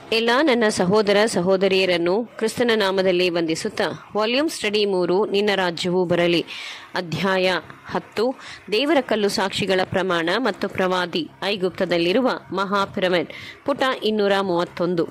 ಎಲ್ಲ ನನ್ನ ಸಹೋದರ ಸಹೋದರಿಯರನ್ನು ಕ್ರಿಸ್ತನ ನಾಮದಲ್ಲಿ ವಂದಿಸುತ್ತಾ ವಾಲ್ಯೂಮ್ ಸ್ಟಡಿ ಮೂರು ನಿನ್ನ ರಾಜ್ಯವು ಬರಲಿ ಅಧ್ಯಾಯ ಹತ್ತು ದೇವರ ಕಲ್ಲು ಸಾಕ್ಷಿಗಳ ಪ್ರಮಾಣ ಮತ್ತು ಪ್ರವಾದಿ ಐಗುಪ್ತದಲ್ಲಿರುವ ಮಹಾ ಪಿರಮಿಡ್ ಪುಟ ಇನ್ನೂರ ಮೂವತ್ತೊಂದು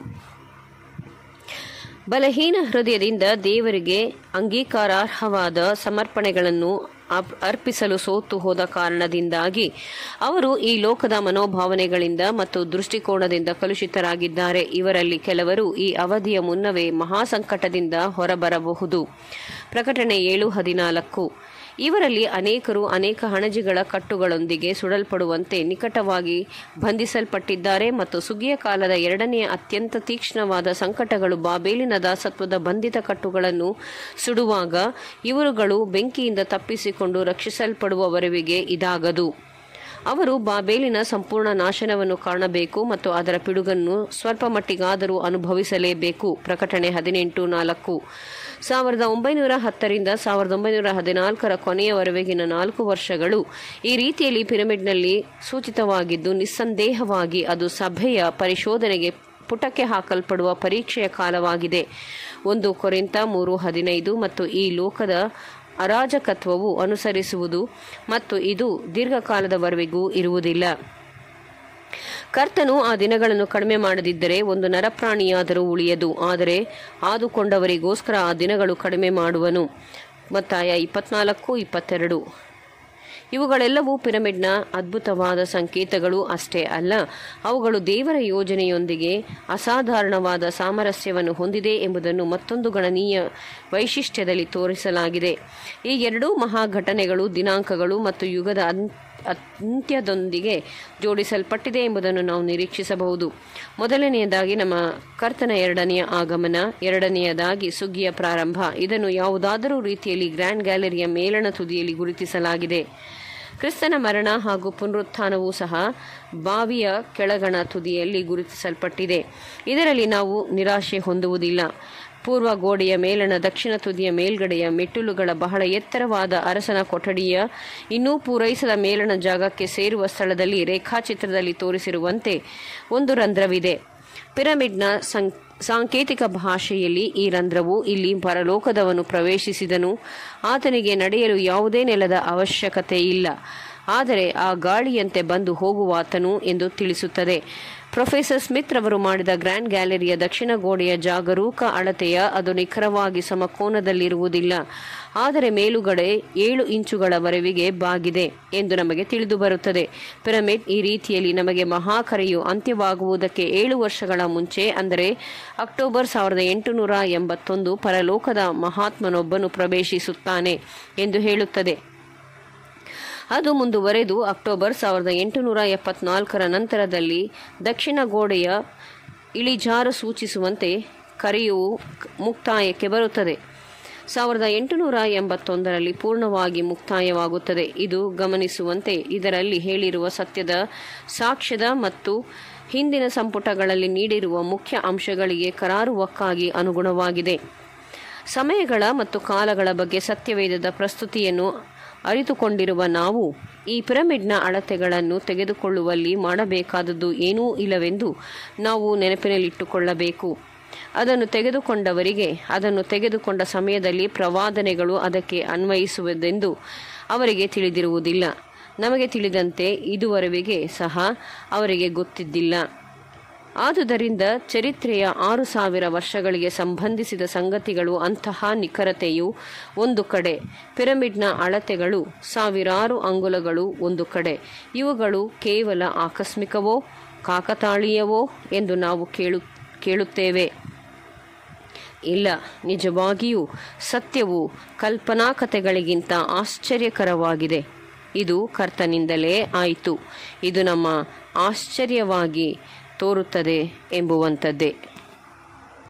ಬಲಹೀನ ಹೃದಯದಿಂದ ದೇವರಿಗೆ ಅಂಗೀಕಾರಾರ್ಹವಾದ ಸಮರ್ಪಣೆಗಳನ್ನು ಅಪ್- ಅರ್ಪಿಸಲು ಸೋತು ಹೋದ ಕಾರಣದಿಂದಾಗಿ ಅವರು ಈ ಲೋಕದ ಮನೋಭಾವನೆಗಳಿಂದ ಮತ್ತು ದೃಷ್ಟಿಕೋನದಿಂದ ಕಲುಷಿತರಾಗಿದ್ದಾರೆ ಇವರಲ್ಲಿ ಕೆಲವರು ಈ ಅವಧಿಯ ಮುನ್ನವೇ ಮಹಾಸಂಕಟದಿಂದ ಹೊರಬರಬಹುದು ಪ್ರಕಟಣೆ ಏಳು ಹದಿನಾಲ್ಕು ಇವರಲ್ಲಿ ಅನೇಕರು ಅನೇಕ ಹಣಜಿಗಳ ಕಟ್ಟುಗಳೊಂದಿಗೆ ಸುಡಲ್ಪಡುವಂತೆ ನಿಕಟವಾಗಿ ಬಂಧಿಸಲ್ಪಟ್ಟಿದ್ದಾರೆ ಮತ್ತು ಸುಗ್ಗಿಯ ಕಾಲದ ಎರಡನೆಯ ಅತ್ಯಂತ ತೀಕ್ಷ್ಣವಾದ ಸಂಕಟಗಳು ಬಾಬೇಲಿನ ದಾಸತ್ವದ ಬಂಧಿತ ಕಟ್ಟುಗಳನ್ನು ಸುಡುವಾಗ ಇವರುಗಳು ಬೆಂಕಿಯಿಂದ ತಪ್ಪಿಸಿಕೊಂಡು ರಕ್ಷಿಸಲ್ಪಡುವವರೆವಿಗೆ ಇದಾಗದು ಅವರು ಬಾಬೇಲಿನ ಸಂಪೂರ್ಣ ನಾಶನವನ್ನು ಕಾಣಬೇಕು ಮತ್ತು ಅದರ ಪಿಡುಗನ್ನು ಸ್ವಲ್ಪ ಮಟ್ಟಿಗಾದರೂ ಅನುಭವಿಸಲೇಬೇಕು ಪ್ರಕಟಣೆ ಹದಿನೆಂಟು ನಾಲ್ಕು ಸಾವಿರದ ಒಂಬೈನೂರ ಹತ್ತರಿಂದ ಸಾವಿರದ ಒಂಬೈನೂರ ಹದಿನಾಲ್ಕರ ಕೊನೆಯವರೆಗಿನ ನಾಲ್ಕು ವರ್ಷಗಳು ಈ ರೀತಿಯಲ್ಲಿ ಪಿರಮಿಡ್ನಲ್ಲಿ ಸೂಚಿತವಾಗಿದ್ದು ನಿಸ್ಸಂದೇಹವಾಗಿ ಅದು ಸಭೆಯ ಪರಿಶೋಧನೆಗೆ ಪುಟಕ್ಕೆ ಹಾಕಲ್ಪಡುವ ಪರೀಕ್ಷೆಯ ಕಾಲವಾಗಿದೆ ಒಂದು ಕೊರಿಂತ ಮೂರು ಹದಿನೈದು ಮತ್ತು ಈ ಲೋಕದ ಅರಾಜಕತ್ವವು ಅನುಸರಿಸುವುದು ಮತ್ತು ಇದು ದೀರ್ಘಕಾಲದವರೆಗೂ ಇರುವುದಿಲ್ಲ ಕರ್ತನು ಆ ದಿನಗಳನ್ನು ಕಡಿಮೆ ಮಾಡದಿದ್ದರೆ ಒಂದು ನರಪ್ರಾಣಿಯಾದರೂ ಉಳಿಯದು ಆದರೆ ಆದುಕೊಂಡವರಿಗೋಸ್ಕರ ಆ ದಿನಗಳು ಕಡಿಮೆ ಮಾಡುವನು ಮತ್ತಾಯ ಇಪ್ಪತ್ನಾಲ್ಕು ಇಪ್ಪತ್ತೆರಡು ಇವುಗಳೆಲ್ಲವೂ ಪಿರಮಿಡ್ನ ಅದ್ಭುತವಾದ ಸಂಕೇತಗಳು ಅಷ್ಟೇ ಅಲ್ಲ ಅವುಗಳು ದೇವರ ಯೋಜನೆಯೊಂದಿಗೆ ಅಸಾಧಾರಣವಾದ ಸಾಮರಸ್ಯವನ್ನು ಹೊಂದಿದೆ ಎಂಬುದನ್ನು ಮತ್ತೊಂದು ಗಣನೀಯ ವೈಶಿಷ್ಟ್ಯದಲ್ಲಿ ತೋರಿಸಲಾಗಿದೆ ಈ ಎರಡೂ ಮಹಾ ಘಟನೆಗಳು ದಿನಾಂಕಗಳು ಮತ್ತು ಯುಗದ ಅನ್- ಅಂತ್ಯದೊಂದಿಗೆ ಜೋಡಿಸಲ್ಪಟ್ಟಿದೆ ಎಂಬುದನ್ನು ನಾವು ನಿರೀಕ್ಷಿಸಬಹುದು ಮೊದಲನೆಯದಾಗಿ ನಮ್ಮ ಕರ್ತನ ಎರಡನೆಯ ಆಗಮನ ಎರಡನೆಯದಾಗಿ ಸುಗ್ಗಿಯ ಪ್ರಾರಂಭ ಇದನ್ನು ಯಾವುದಾದರೂ ರೀತಿಯಲ್ಲಿ ಗ್ರ್ಯಾಂಡ್ ಗ್ಯಾಲರಿಯ ಮೇಲಣ ತುದಿಯಲ್ಲಿ ಗುರುತಿಸಲಾಗಿದೆ ಕ್ರಿಸ್ತನ ಮರಣ ಹಾಗೂ ಪುನರುತ್ಥಾನವೂ ಸಹ ಬಾವಿಯ ಕೆಳಗಣ ತುದಿಯಲ್ಲಿ ಗುರುತಿಸಲ್ಪಟ್ಟಿದೆ ಇದರಲ್ಲಿ ನಾವು ನಿರಾಶೆ ಹೊಂದುವುದಿಲ್ಲ ಪೂರ್ವ ಗೋಡೆಯ ಮೇಲಣ ದಕ್ಷಿಣ ತುದಿಯ ಮೇಲ್ಗಡೆಯ ಮೆಟ್ಟಿಲುಗಳ ಬಹಳ ಎತ್ತರವಾದ ಅರಸನ ಕೊಠಡಿಯ ಇನ್ನೂ ಪೂರೈಸದ ಮೇಲಣ ಜಾಗಕ್ಕೆ ಸೇರುವ ಸ್ಥಳದಲ್ಲಿ ರೇಖಾಚಿತ್ರದಲ್ಲಿ ತೋರಿಸಿರುವಂತೆ ಒಂದು ರಂಧ್ರವಿದೆ ಪಿರಮಿಡ್ನ ಸಂ ಸಾಂಕೇತಿಕ ಭಾಷೆಯಲ್ಲಿ ಈ ರಂಧ್ರವು ಇಲ್ಲಿ ಪರಲೋಕದವನು ಪ್ರವೇಶಿಸಿದನು ಆತನಿಗೆ ನಡೆಯಲು ಯಾವುದೇ ನೆಲದ ಅವಶ್ಯಕತೆ ಇಲ್ಲ ಆದರೆ ಆ ಗಾಳಿಯಂತೆ ಬಂದು ಹೋಗುವಾತನು ಎಂದು ತಿಳಿಸುತ್ತದೆ ಪ್ರೊಫೆಸರ್ ಸ್ಮಿತ್ ರವರು ಮಾಡಿದ ಗ್ರ್ಯಾಂಡ್ ಗ್ಯಾಲರಿಯ ದಕ್ಷಿಣ ಗೋಡೆಯ ಜಾಗರೂಕ ಅಳತೆಯ ಅದು ನಿಖರವಾಗಿ ಸಮಕೋನದಲ್ಲಿರುವುದಿಲ್ಲ ಆದರೆ ಮೇಲುಗಡೆ ಏಳು ಇಂಚುಗಳವರೆವಿಗೆ ಬಾಗಿದೆ ಎಂದು ನಮಗೆ ತಿಳಿದು ಬರುತ್ತದೆ ಪಿರಮಿಡ್ ಈ ರೀತಿಯಲ್ಲಿ ನಮಗೆ ಮಹಾಕರೆಯು ಅಂತ್ಯವಾಗುವುದಕ್ಕೆ ಏಳು ವರ್ಷಗಳ ಮುಂಚೆ ಅಂದರೆ ಅಕ್ಟೋಬರ್ ಸಾವಿರದ ಎಂಟುನೂರ ಎಂಬತ್ತೊಂದು ಪರಲೋಕದ ಮಹಾತ್ಮನೊಬ್ಬನು ಪ್ರವೇಶಿಸುತ್ತಾನೆ ಎಂದು ಹೇಳುತ್ತದೆ ಅದು ಮುಂದುವರೆದು ಅಕ್ಟೋಬರ್ ಸಾವಿರದ ಎಂಟುನೂರ ಎಪ್ಪತ್ನಾಲ್ಕರ ನಂತರದಲ್ಲಿ ದಕ್ಷಿಣ ಗೋಡೆಯ ಇಳಿಜಾರು ಸೂಚಿಸುವಂತೆ ಕರೆಯು ಮುಕ್ತಾಯಕ್ಕೆ ಬರುತ್ತದೆ ಸಾವಿರದ ಎಂಟುನೂರ ಎಂಬತ್ತೊಂದರಲ್ಲಿ ಪೂರ್ಣವಾಗಿ ಮುಕ್ತಾಯವಾಗುತ್ತದೆ ಇದು ಗಮನಿಸುವಂತೆ ಇದರಲ್ಲಿ ಹೇಳಿರುವ ಸತ್ಯದ ಸಾಕ್ಷ್ಯದ ಮತ್ತು ಹಿಂದಿನ ಸಂಪುಟಗಳಲ್ಲಿ ನೀಡಿರುವ ಮುಖ್ಯ ಅಂಶಗಳಿಗೆ ಕರಾರುವಕ್ಕಾಗಿ ಅನುಗುಣವಾಗಿದೆ ಸಮಯಗಳ ಮತ್ತು ಕಾಲಗಳ ಬಗ್ಗೆ ಸತ್ಯವೇದದ ಪ್ರಸ್ತುತಿಯನ್ನು ಅರಿತುಕೊಂಡಿರುವ ನಾವು ಈ ಪಿರಮಿಡ್ನ ಅಳತೆಗಳನ್ನು ತೆಗೆದುಕೊಳ್ಳುವಲ್ಲಿ ಮಾಡಬೇಕಾದದ್ದು ಏನೂ ಇಲ್ಲವೆಂದು ನಾವು ನೆನಪಿನಲ್ಲಿಟ್ಟುಕೊಳ್ಳಬೇಕು ಅದನ್ನು ತೆಗೆದುಕೊಂಡವರಿಗೆ ಅದನ್ನು ತೆಗೆದುಕೊಂಡ ಸಮಯದಲ್ಲಿ ಪ್ರವಾದನೆಗಳು ಅದಕ್ಕೆ ಅನ್ವಯಿಸುವುದೆಂದು ಅವರಿಗೆ ತಿಳಿದಿರುವುದಿಲ್ಲ ನಮಗೆ ತಿಳಿದಂತೆ ಇದುವರೆಗೆ ಸಹ ಅವರಿಗೆ ಗೊತ್ತಿದ್ದಿಲ್ಲ ಆದುದರಿಂದ ಚರಿತ್ರೆಯ ಆರು ಸಾವಿರ ವರ್ಷಗಳಿಗೆ ಸಂಬಂಧಿಸಿದ ಸಂಗತಿಗಳು ಅಂತಹ ನಿಖರತೆಯು ಒಂದು ಕಡೆ ಪಿರಮಿಡ್ನ ಅಳತೆಗಳು ಸಾವಿರಾರು ಅಂಗುಲಗಳು ಒಂದು ಕಡೆ ಇವುಗಳು ಕೇವಲ ಆಕಸ್ಮಿಕವೋ ಕಾಕತಾಳೀಯವೋ ಎಂದು ನಾವು ಕೇಳು ಕೇಳುತ್ತೇವೆ ಇಲ್ಲ ನಿಜವಾಗಿಯೂ ಸತ್ಯವು ಕಲ್ಪನಾ ಕಥೆಗಳಿಗಿಂತ ಆಶ್ಚರ್ಯಕರವಾಗಿದೆ ಇದು ಕರ್ತನಿಂದಲೇ ಆಯಿತು ಇದು ನಮ್ಮ ಆಶ್ಚರ್ಯವಾಗಿ ತೋರುತ್ತದೆ ಎಂಬುವಂಥದ್ದೇ